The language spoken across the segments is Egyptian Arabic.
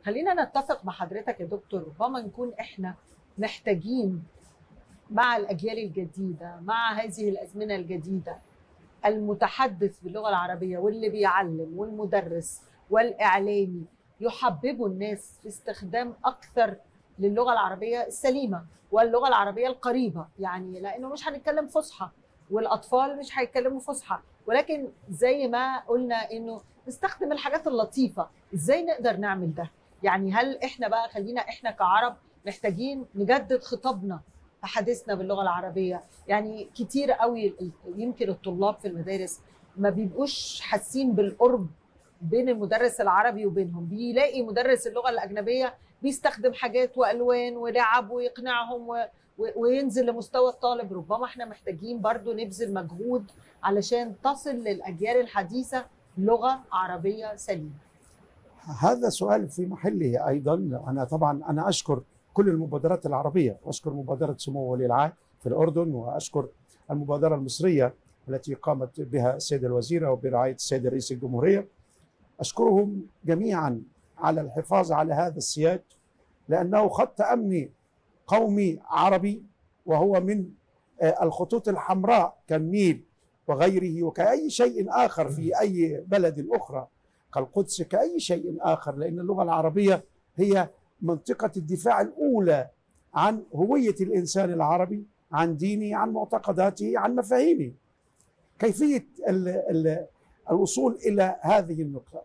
خلينا نتفق مع حضرتك يا دكتور ربما نكون احنا محتاجين مع الاجيال الجديده مع هذه الازمنه الجديده المتحدث باللغه العربيه واللي بيعلم والمدرس والاعلامي يحببوا الناس في استخدام اكثر للغه العربيه السليمه واللغه العربيه القريبه يعني لانه مش هنتكلم فصحى والاطفال مش هيتكلموا فصحى ولكن زي ما قلنا انه نستخدم الحاجات اللطيفه ازاي نقدر نعمل ده يعني هل احنا بقى خلينا احنا كعرب محتاجين نجدد خطابنا في حديثنا باللغه العربيه يعني كتير قوي يمكن الطلاب في المدارس ما بيبقوش حاسين بالقرب بين المدرس العربي وبينهم بيلاقي مدرس اللغه الاجنبيه بيستخدم حاجات والوان ولعب ويقنعهم و... وينزل لمستوى الطالب ربما احنا محتاجين برضو نبذل مجهود علشان تصل للاجيال الحديثه لغه عربيه سليمه هذا سؤال في محله ايضا انا طبعا انا اشكر كل المبادرات العربيه واشكر مبادره سمو ولي العهد في الاردن واشكر المبادره المصريه التي قامت بها السيده الوزيره وبرعايه السيد رئيس الجمهوريه اشكرهم جميعا على الحفاظ على هذا السياج لانه خط امني قومي عربي وهو من الخطوط الحمراء كالنيل وغيره وكأي شيء آخر في أي بلد أخرى كالقدس كأي شيء آخر لأن اللغة العربية هي منطقة الدفاع الأولى عن هوية الإنسان العربي عن دينه عن معتقداته عن مفاهيمه كيفية ال ال الوصول إلى هذه النقطة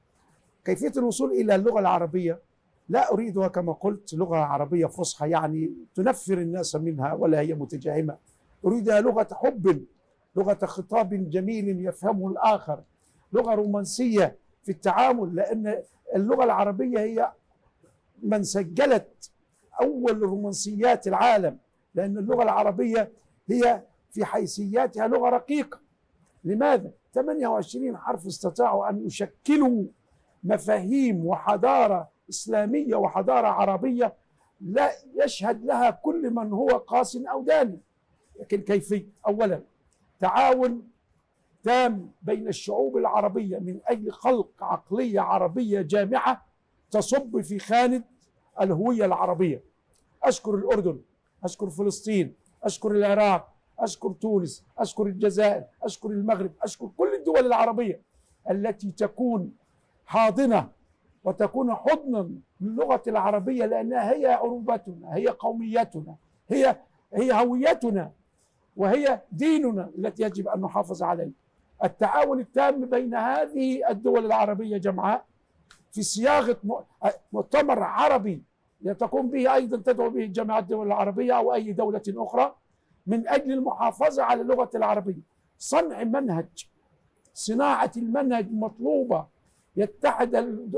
كيفية الوصول إلى اللغة العربية لا أريدها كما قلت لغة عربية فصحى يعني تنفر الناس منها ولا هي متجهمة أريدها لغة حب لغة خطاب جميل يفهمه الآخر لغة رومانسية في التعامل لأن اللغة العربية هي من سجلت أول رومانسيات العالم لأن اللغة العربية هي في حيثياتها لغة رقيقة لماذا؟ 28 حرف استطاعوا أن يشكلوا مفاهيم وحضارة إسلامية وحضارة عربية لا يشهد لها كل من هو قاس أو داني لكن كيفية أولا تعاون تام بين الشعوب العربية من أجل خلق عقلية عربية جامعة تصب في خانة الهوية العربية أشكر الأردن أشكر فلسطين أشكر العراق أشكر تونس أشكر الجزائر أشكر المغرب أشكر كل الدول العربية التي تكون حاضنة وتكون حضنا للغة العربية لأنها هي عروبتنا هي قوميتنا هي هي هويتنا وهي ديننا التي يجب أن نحافظ عليه التعاون التام بين هذه الدول العربية جمعاء في صياغة مؤتمر عربي تقوم به أيضا تدعو به جامعة الدول العربية أو أي دولة أخرى من أجل المحافظة على اللغة العربية صنع منهج صناعة المنهج مطلوبة يتحد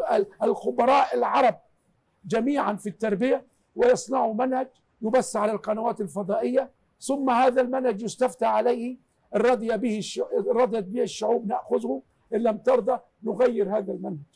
الخبراء العرب جميعا في التربية ويصنعوا منهج يبث على القنوات الفضائية ثم هذا المنهج يستفتى عليه رضي به رضيت به الشعوب ناخذه ان لم ترضى نغير هذا المنهج